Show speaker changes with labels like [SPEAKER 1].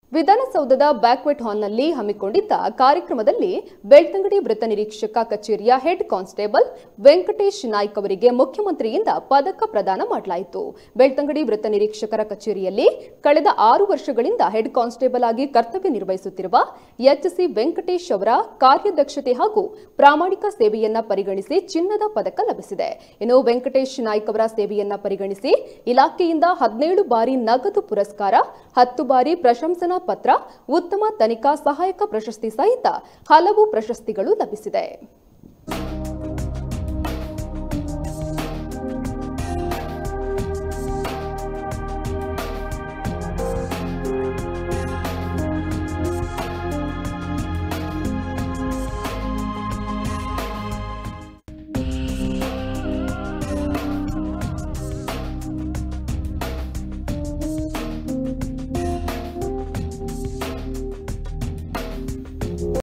[SPEAKER 1] ವಿಧಾನಸೌಧದ ಬ್ಯಾಕ್ವೆಟ್ ಹಾಲ್ನಲ್ಲಿ ಹಮ್ಮಿಕೊಂಡಿದ್ದ ಕಾರ್ಯಕ್ರಮದಲ್ಲಿ ಬೆಳ್ತಂಗಡಿ ವೃತ್ತ ನಿರೀಕ್ಷಕ ಕಚೇರಿಯ ಹೆಡ್ ಕಾನ್ಸ್ಟೇಬಲ್ ವೆಂಕಟೇಶ್ ನಾಯ್ಕ್ ಅವರಿಗೆ ಮುಖ್ಯಮಂತ್ರಿಯಿಂದ ಪದಕ ಪ್ರದಾನ ಮಾಡಲಾಯಿತು ಬೆಳ್ತಂಗಡಿ ವೃತ್ತ ನಿರೀಕ್ಷಕರ ಕಚೇರಿಯಲ್ಲಿ ಕಳೆದ ಆರು ವರ್ಷಗಳಿಂದ ಹೆಡ್ ಕಾನ್ಸ್ಟೇಬಲ್ ಆಗಿ ಕರ್ತವ್ಯ ನಿರ್ವಹಿಸುತ್ತಿರುವ ಎಚ್ಸಿ ವೆಂಕಟೇಶ್ ಅವರ ಕಾರ್ಯದಕ್ಷತೆ ಹಾಗೂ ಪ್ರಾಮಾಣಿಕ ಸೇವೆಯನ್ನ ಪರಿಗಣಿಸಿ ಚಿನ್ನದ ಪದಕ ಲಭಿಸಿದೆ ಇನ್ನು ವೆಂಕಟೇಶ್ ನಾಯ್ಕ್ ಅವರ ಸೇವೆಯನ್ನ ಪರಿಗಣಿಸಿ ಇಲಾಖೆಯಿಂದ ಹದಿನೇಳು ಬಾರಿ ನಗದು ಪುರಸ್ಕಾರ ಹತ್ತು ಬಾರಿ ಪ್ರಶಂಸನಾ ಪತ್ರ ಉತ್ತಮ ತನಿಖಾ ಸಹಾಯಕ ಪ್ರಶಸ್ತಿ ಸಹಿತ ಹಲವು ಪ್ರಶಸ್ತಿಗಳು ಲಭಿಸಿದೆ